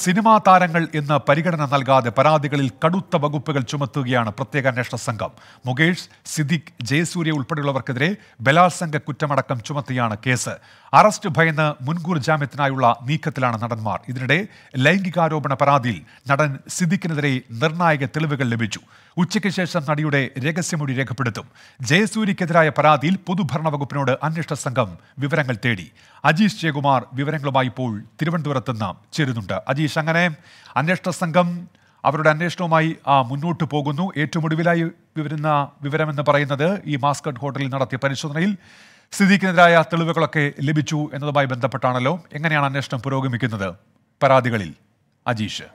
cinema താരങ്ങൾ എന്ന് പരിഗണന നൽകാതെ പരാതികളിൽ കടുത്ത വകുപ്പുകൾ ചുമത്തുകയാണ് പ്രത്യേക അന്വേഷണ സംഘം മുകേഷ് സിദ്ദിഖ് ജയസൂര്യ ഉൾപ്പെടെയുള്ളവർക്കെതിരെ ബലാത്സംഗ കുറ്റമടക്കം ചുമത്തിയാണ് കേസ് അറസ്റ്റ് ഭയന്ന് മുൻകൂർ ജാമ്യത്തിനായുള്ള നീക്കത്തിലാണ് നടന്മാർ ഇതിനിടെ ലൈംഗികാരോപണ പരാതിയിൽ നടൻ സിദ്ദിഖിനെതിരെ നിർണായക തെളിവുകൾ ലഭിച്ചു ഉച്ചയ്ക്ക് ശേഷം നടിയുടെ രഹസ്യമൊഴി രേഖപ്പെടുത്തും ജയസൂര്യക്കെതിരായ പരാതിയിൽ പൊതുഭരണ വകുപ്പിനോട് അന്വേഷണ സംഘം വിവരങ്ങൾ തേടി അജീഷ് ജയകുമാർ വിവരങ്ങളുമായി ഇപ്പോൾ തിരുവനന്തപുരത്ത് നിന്ന് ചേരുന്നുണ്ട് അജീഷ് അങ്ങനെ അന്വേഷണ സംഘം അവരുടെ അന്വേഷണവുമായി ആ, മുന്നോട്ട് പോകുന്നു ഏറ്റവും ഒടുവിലായി വരുന്ന വിവരമെന്ന് പറയുന്നത് ഈ മാസ്കട്ട് ഹോട്ടലിൽ നടത്തിയ പരിശോധനയിൽ സ്ഥിതിക്കെതിരായ തെളിവുകളൊക്കെ ലഭിച്ചു എന്നതുമായി ബന്ധപ്പെട്ടാണല്ലോ എങ്ങനെയാണ് അന്വേഷണം പുരോഗമിക്കുന്നത് പരാതികളിൽ അജീഷ്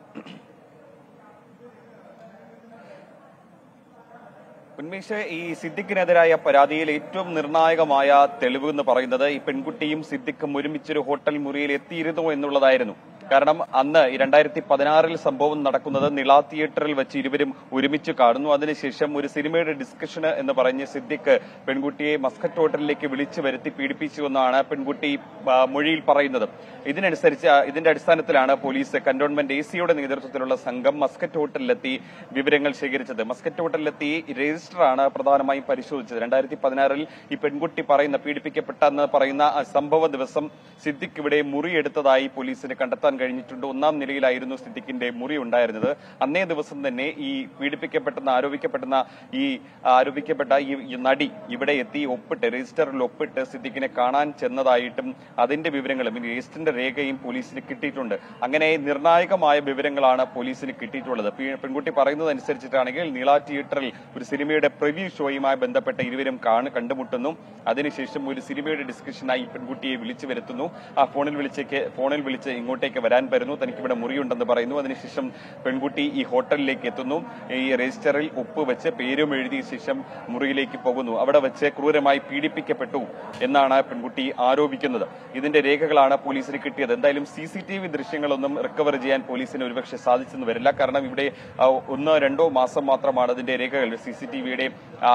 ഉന്മേഷ് ഈ സിദ്ദിഖിനെതിരായ പരാതിയിൽ ഏറ്റവും നിർണായകമായ തെളിവ് എന്ന് പറയുന്നത് ഈ പെൺകുട്ടിയും സിദ്ദിഖും ഒരുമിച്ചൊരു ഹോട്ടൽ മുറിയിൽ എത്തിയിരുന്നു എന്നുള്ളതായിരുന്നു കാരണം അന്ന് ഈ രണ്ടായിരത്തി പതിനാറിൽ സംഭവം നടക്കുന്നത് നിള തിയേറ്ററിൽ വെച്ച് ഇരുവരും ഒരുമിച്ച് കാണുന്നു അതിനുശേഷം ഒരു സിനിമയുടെ ഡിസ്കഷന് എന്ന് പറഞ്ഞ് സിദ്ദിഖ് പെൺകുട്ടിയെ മസ്കറ്റ് ഹോട്ടലിലേക്ക് വിളിച്ചു വരുത്തി പീഡിപ്പിച്ചു എന്നാണ് പെൺകുട്ടി ആ, മൊഴിയിൽ പറയുന്നത് ഇതിനനുസരിച്ച് ആ, ഇതിന്റെ അടിസ്ഥാനത്തിലാണ് പോലീസ് കന്റോൺമെന്റ് എ സിയുടെ നേതൃത്വത്തിലുള്ള സംഘം മസ്കറ്റ് ഹോട്ടലിലെത്തി വിവരങ്ങൾ ശേഖരിച്ചത് മസ്കറ്റ് ഹോട്ടലിലെത്തി രജിസ്റ്ററാണ് പ്രധാനമായും പരിശോധിച്ചത് രണ്ടായിരത്തി പതിനാറിൽ ഈ പെൺകുട്ടി പറയുന്ന പീഡിപ്പിക്കപ്പെട്ടെന്ന് പറയുന്ന ആ സംഭവ ദിവസം സിദ്ദിഖ് ഇവിടെ മുറി എടുത്തതായി പോലീസിന് കണ്ടെത്താൻ കഴിഞ്ഞിട്ടുണ്ട് ഒന്നാം നിലയിലായിരുന്നു സിദ്ദിഖിന്റെ മുറി ഉണ്ടായിരുന്നത് അന്നേ ദിവസം തന്നെ ഈ പീഡിപ്പിക്കപ്പെട്ടെന്ന് ആരോപിക്കപ്പെടുന്ന ഈ ആരോപിക്കപ്പെട്ട ഈ ഈ നടി ഇവിടെ എത്തി ഒപ്പിട്ട് രജിസ്റ്ററിൽ ഒപ്പിട്ട് സിദ്ദിഖിനെ കാണാൻ ചെന്നതായിട്ടും അതിന്റെ വിവരങ്ങളും ഈ രജിസ്റ്ററിന്റെ രേഖയും പോലീസിന് കിട്ടിയിട്ടുണ്ട് അങ്ങനെ നിർണായകമായ വിവരങ്ങളാണ് പോലീസിന് കിട്ടിയിട്ടുള്ളത് പി- പെൺകുട്ടി പറയുന്നത് അനുസരിച്ചിട്ടാണെങ്കിൽ നീള തിയേറ്ററിൽ ഒരു സിനിമയുടെ പ്രിവ്യൂ ഷോയുമായി ബന്ധപ്പെട്ട ഇരുവരും കാണു കണ്ടുമുട്ടുന്നു അതിനുശേഷം ഒരു സിനിമയുടെ ഡിസ്കഷനായി ഈ പെൺകുട്ടിയെ വിളിച്ചു വരുത്തുന്നു ആ ഫോണിൽ വിളിച്ചേക്ക് ഫോണിൽ വിളിച്ച് ഇങ്ങോട്ടേക്ക് വരാൻ വരുന്നു തനിക്ക് ഇവിടെ മുറിയുണ്ടെന്ന് പറയുന്നു അതിനുശേഷം പെൺകുട്ടി ഈ ഹോട്ടലിലേക്ക് എത്തുന്നു ഈ രജിസ്റ്ററിൽ ഒപ്പ് വെച്ച് പേരും എഴുതിയ ശേഷം മുറിയിലേക്ക് പോകുന്നു അവിടെ വെച്ച് ക്രൂരമായി പീഡിപ്പിക്കപ്പെട്ടു എന്നാണ് പെൺകുട്ടി ആരോപിക്കുന്നത് ഇതിന്റെ രേഖകളാണ് പോലീസിന് കിട്ടിയത് എന്തായാലും സി സി ടി വി ദൃശ്യങ്ങളൊന്നും റിക്കവർ ചെയ്യാൻ പോലീസിന് ഒരുപക്ഷെ സാധിച്ചെന്ന് വരില്ല കാരണം ഇവിടെ ആ, ഒന്നോ രണ്ടോ മാസം മാത്രമാണ് അതിന്റെ രേഖകൾ സി സി ടി വിയുടെ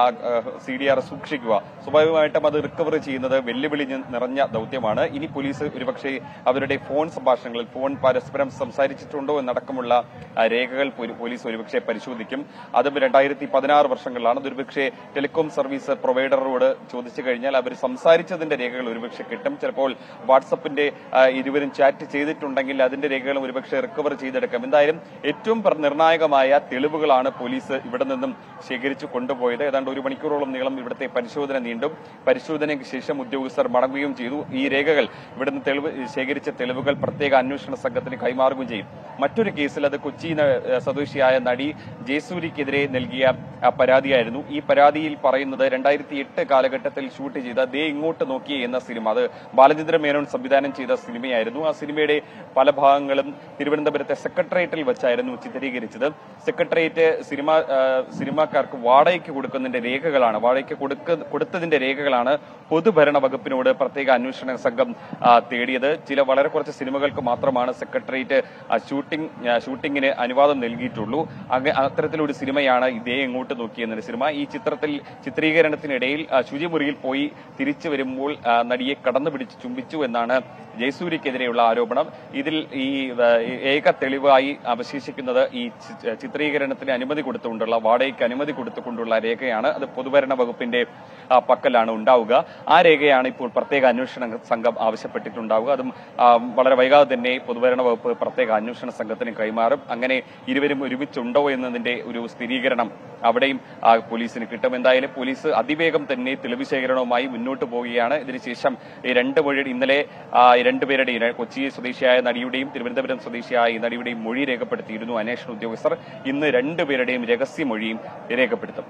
സി ഡി ആർ സൂക്ഷിക്കുക സ്വാഭാവികമായിട്ടും അത് റിക്കവർ ചെയ്യുന്നത് വെല്ലുവിളി നി- നിറഞ്ഞ ദൗത്യമാണ് ഇനി പോലീസ് ഒരുപക്ഷെ അവരുടെ ഫോൺ സംഭാഷണങ്ങളിൽ ഫോൺ പരസ്പരം സംസാരിച്ചിട്ടുണ്ടോ എന്നടക്കമുള്ള ആ, രേഖകൾ പോലീ- പോലീസ് ഒരുപക്ഷെ പരിശോധിക്കും അതും രണ്ടായിരത്തി പതിനാറ് വർഷങ്ങളിലാണ് അത് ഒരുപക്ഷെ ടെലികോം സർവീസ് പ്രൊവൈഡറോട് ചോദിച്ചു കഴിഞ്ഞാൽ അവർ സംസാരിച്ചതിന്റെ രേഖകൾ ഒരുപക്ഷെ കിട്ടും ചിലപ്പോൾ വാട്സപ്പിന്റെ ആ, ഇരുവരും ചാറ്റ് ചെയ്തിട്ടുണ്ടെങ്കിൽ അതിന്റെ രേഖകളും ഒരുപക്ഷെ റിക്കവർ ചെയ്തെടുക്കാം എന്തായാലും ഏറ്റവും പ്ര- നിർണായകമായ തെളിവുകളാണ് പോലീസ് ഇവിടെ നിന്നും ശേഖരിച്ചു കൊണ്ടുപോയത് ഏതാണ്ട് ഒരു മണിക്കൂറോളം നീളം ഇവിടുത്തെ പരിശോധന നീണ്ടും പരിശോധനയ്ക്ക് ശേഷം ഉദ്യോഗസ്ഥർ മടങ്ങുകയും ചെയ്തു ഈ രേഖകൾ ഇവിടുന്ന് തെളിവ് ശേഖരിച്ച തെളിവുകൾ പ്രത്യേക അന്വേഷണ സംഘത്തിന് കൈമാറുകയും ചെയ്യും മറ്റൊരു കേസിൽ അത് കൊച്ചി ന- സ്വദേശിയായ നടി ജയസൂരിക്കെതിരെ നൽകിയ ആ, പരാതിയായിരുന്നു ഈ പരാതിയിൽ പറയുന്നത് രണ്ടായിരത്തി എട്ട് കാലഘട്ടത്തിൽ ഷൂട്ട് ചെയ്ത ദേ ഇങ്ങോട്ട് നോക്കിയേ എന്ന സിനിമ അത് ബാലചന്ദ്ര മേനോൻ സംവിധാനം ചെയ്ത സിനിമയായിരുന്നു ആ സിനിമയുടെ പല ഭാഗങ്ങളും തിരുവനന്തപുരത്തെ സെക്രട്ടേറിയറ്റിൽ വെച്ചായിരുന്നു ചിത്രീകരിച്ചത് സെക്രട്ടേറിയറ്റ് സിനിമ ആ, സിനിമാക്കാർക്ക് വാടകയ്ക്ക് കൊടുക്കുന്നതിന്റെ രേഖകളാണ് വാടകയ്ക്ക് കൊടുക്ക കൊടുത്തതിന്റെ രേഖകളാണ് പൊതുഭരണ വകുപ്പിനോട് പ്രത്യേക അന്വേഷണ സംഘം ആ, തേടിയത് ചില വളരെ കുറച്ച് സിനിമകൾക്ക് മാത്രമാണ് സെക്രട്ടേറിയറ്റ് ആ, ഷൂട്ടിംഗ് ആ, ഷൂട്ടിങ്ങിന് അനുവാദം നൽകിയിട്ടുള്ളൂ അങ്ങ അത്തരത്തിലൊരു സിനിമയാണ് ഇതേ എങ്ങോട്ട് നോക്കിയെന്നൊരു സിനിമ ഈ ചിത്രത്തിൽ ചിത്രീകരണത്തിനിടയിൽ ആ, ശുചിമുറിയിൽ പോയി തിരിച്ചു വരുമ്പോൾ ആ, നടിയെ കടന്നു പിടിച്ച് ചുംബിച്ചു എന്നാണ് ജയസൂര്യക്കെതിരെയുള്ള ആരോപണം ഇതിൽ ഈ ആ, ഏക തെളിവായി അവശേഷിക്കുന്നത് ഈ ചി- ചിത്രീകരണത്തിന് അനുമതി കൊടുത്തുകൊണ്ടുള്ള വാടകയ്ക്ക് അനുമതി കൊടുത്തുകൊണ്ടുള്ള രേഖയാണ് അത് പൊതുഭരണ വകുപ്പിന്റെ ആ, പക്കലാണ് ഉണ്ടാവുക ആ രേഖയാണ് ഇപ്പോൾ പ്രത്യേക അന്വേഷണ സംഘം ആവശ്യപ്പെട്ടിട്ടുണ്ടാവുക അതും ആ, വളരെ വൈകാതെ തന്നെ പൊതുഭരണ വകുപ്പ് പ്രത്യേക അന്വേഷണ സംഘത്തിന് കൈമാറും അങ്ങനെ ഇരുവരും ഒരുമിച്ചുണ്ടോ എന്നതിന്റെ ഒരു സ്ഥിരീകരണം അവിടെയും ആ, പോലീസിന് കിട്ടും എന്തായാലും പോലീസ് അതിവേഗം തന്നെ തെളിവ് ശേഖരണവുമായി മുന്നോട്ട് പോവുകയാണ് ഇതിനുശേഷം ഈ രണ്ട് മൊഴി ഇന്നലെ ആ, ഈ രണ്ടുപേരുടെയും കൊച്ചി സ്വദേശിയായ നടിയുടെയും തിരുവനന്തപുരം സ്വദേശിയായ ഈ നടിയുടെയും മൊഴി രേഖപ്പെടുത്തിയിരുന്നു അന്വേഷണ ഉദ്യോഗസ്ഥർ ഇന്ന് രണ്ടുപേരുടെയും രഹസ്യമൊഴിയും രേഖപ്പെടുത്തും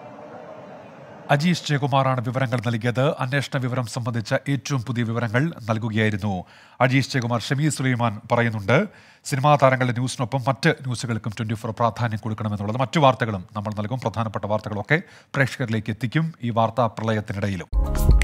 അജീഷ് ജയകുമാറാണ് വിവരങ്ങൾ നൽകിയത് അന്വേഷണ വിവരം സംബന്ധിച്ച ഏറ്റവും പുതിയ വിവരങ്ങൾ നൽകുകയായിരുന്നു അജീഷ് ജയകുമാർ ഷമീ സുലൈമാൻ പറയുന്നുണ്ട് സിനിമാ താരങ്ങളുടെ ന്യൂസിനൊപ്പം മറ്റ് ന്യൂസുകൾക്കും ട്വന്റി ഫോർ പ്രാധാന്യം കൊടുക്കണമെന്നുള്ളത് മറ്റു വാർത്തകളും നമ്മൾ നൽകും പ്രധാനപ്പെട്ട വാർത്തകളൊക്കെ പ്രേക്ഷകരിലേക്ക് എത്തിക്കും ഈ വാർത്താ പ്രളയത്തിനിടയിലും